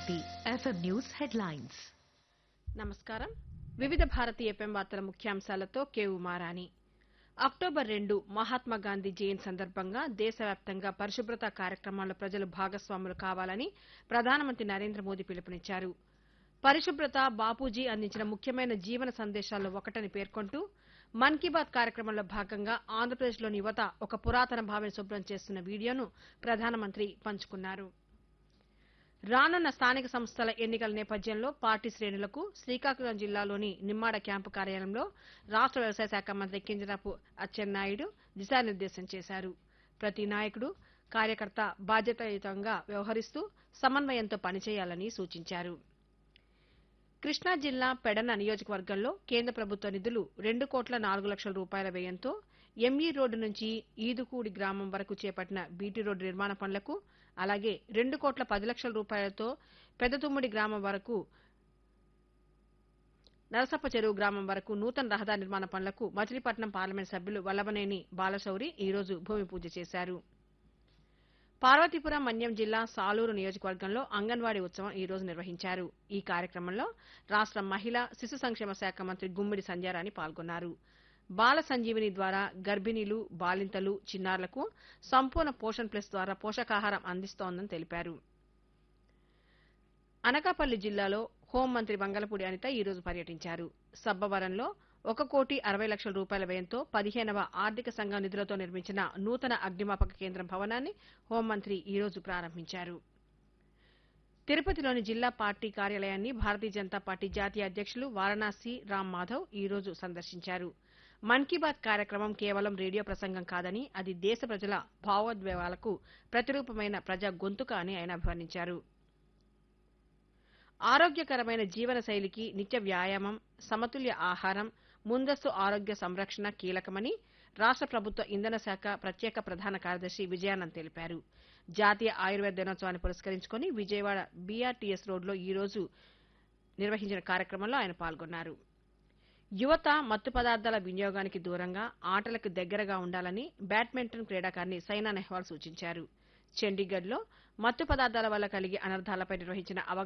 Bharati FM news headlines నమస్కారం వివిధ Bharati FM వార్తల ముఖ్యాంశాలతో కేవు మారాని అక్టోబర్ రెండు మహాత్మా గాంధీ జయంతి సందర్భంగా దేశవ్యాప్తంగా పరిశుభ్రత కార్యక్రమాల్లో ప్రజలు భాగస్వాములు కావాలని ప్రధానమంత్రి నరేంద్ర మోదీ పిలుపునిచ్చారు పరిశుభ్రత బాపూజీ అందించిన ముఖ్యమైన జీవన సందేశాల్లో ఒకటని పేర్కొంటూ మన్ కీ బాత్ కార్యక్రమంలో భాగంగా ఆంధ్రప్రదేశ్లోని యువత ఒక పురాతన భావిని శుభ్రం చేస్తున్న వీడియోను ప్రధానమంత్రి పంచుకున్నారు రానున్న స్థానిక సంస్థల ఎన్నికల నేపథ్యంలో పార్టీ శ్రేణులకు శ్రీకాకుళం జిల్లాలోని నిమ్మాడ క్యాంపు కార్యాలయంలో రాష్ట వ్యవసాయ శాఖ మంత్రి కింజరాపు అచ్చెన్నాయుడు దిశానిర్దేశం చేశారు ప్రతి నాయకుడు కార్యకర్త బాధ్యతాయుతంగా వ్యవహరిస్తూ సమన్వయంతో పనిచేయాలని సూచించారు కృష్ణా జిల్లా పెడన నియోజకవర్గంలో కేంద్ర ప్రభుత్వ నిధులు రెండు కోట్ల నాలుగు లక్షల రూపాయల వ్యయంతో ఎంఈ రోడ్డు నుంచి ఈదుకూడి గ్రామం వరకు చేపట్టిన బీటీ రోడ్డు నిర్మాణ పనులకు అలాగే రెండు కోట్ల పది లక్షల రూపాయలతో పెద్దతుమ్మిడి గ్రామం వరకు నరసప్ప చెరువు గ్రామం వరకు నూతన రహదారి నిర్మాణ పనులకు మచిలీపట్నం పార్లమెంట్ సభ్యులు వల్లభనేని బాలశౌరి ఈ రోజు భూమి పూజ చేశారు పార్వతీపురం మన్యం జిల్లా సాలూరు నియోజకవర్గంలో అంగన్వాడీ ఉత్సవం ఈ రోజు నిర్వహించారు ఈ కార్యక్రమంలో రాష్ట మహిళా శిశు సంక్షేమ శాఖ మంత్రి గుమ్మిడి సంధ్యారాణి పాల్గొన్నారు బాల సంజీవిని ద్వారా గర్భిణీలు బాలింతలు చిన్నారులకు సంపూర్ణ పోషణ్ ప్లస్ ద్వారా పోషకాహారం అందిస్తోందని తెలిపారు అనకాపల్లి జిల్లాలో హోంమంత్రి బంగళపూడి అనిత ఈ రోజు పర్యటించారు సబ్బవరంలో ఒక కోటి అరవై లక్షల రూపాయల వ్యయంతో పదిహేనవ ఆర్థిక సంఘం నిధులతో నిర్మించిన నూతన అగ్నిమాపక కేంద్రం భవనాన్ని హోంమంత్రి ఈ రోజు ప్రారంభించారు తిరుపతిలోని జిల్లా పార్టీ కార్యాలయాన్ని భారతీయ జనతా పార్టీ జాతీయ అధ్యక్షులు వారణాసి రామ్ మాధవ్ ఈ రోజు సందర్శించారు మన్ కీ బాత్ కార్యక్రమం కేవలం రేడియో ప్రసంగం కాదని అది దేశ ప్రజల భావోద్వేగాలకు ప్రతిరూపమైన ప్రజా గొంతుక అని ఆయన అభివర్ణించారు ఆరోగ్యకరమైన జీవన శైలికి నిత్య వ్యాయామం సమతుల్య ఆహారం ముందస్తు ఆరోగ్య సంరక్షణ కీలకమని రాష్ట ప్రభుత్వ ఇంధన శాఖ ప్రత్యేక ప్రధాన కార్యదర్శి విజయానంద్ తెలిపారు జాతీయ ఆయుర్వేద దినోత్సవాన్ని పురస్కరించుకుని విజయవాడ బీఆర్టీఎస్ రోడ్లో ఈ రోజు నిర్వహించిన కార్యక్రమంలో ఆయన పాల్గొన్నారు యువత మత్తు పదార్థాల వినియోగానికి దూరంగా ఆటలకు దగ్గరగా ఉండాలని బ్యాడ్మింటన్ క్రీడాకారిణి సైనా నెహ్వాల్ సూచించారు చండీగఢ్లో మత్తు పదార్థాల వల్ల కలిగే అనర్థాలపై నిర్వహించిన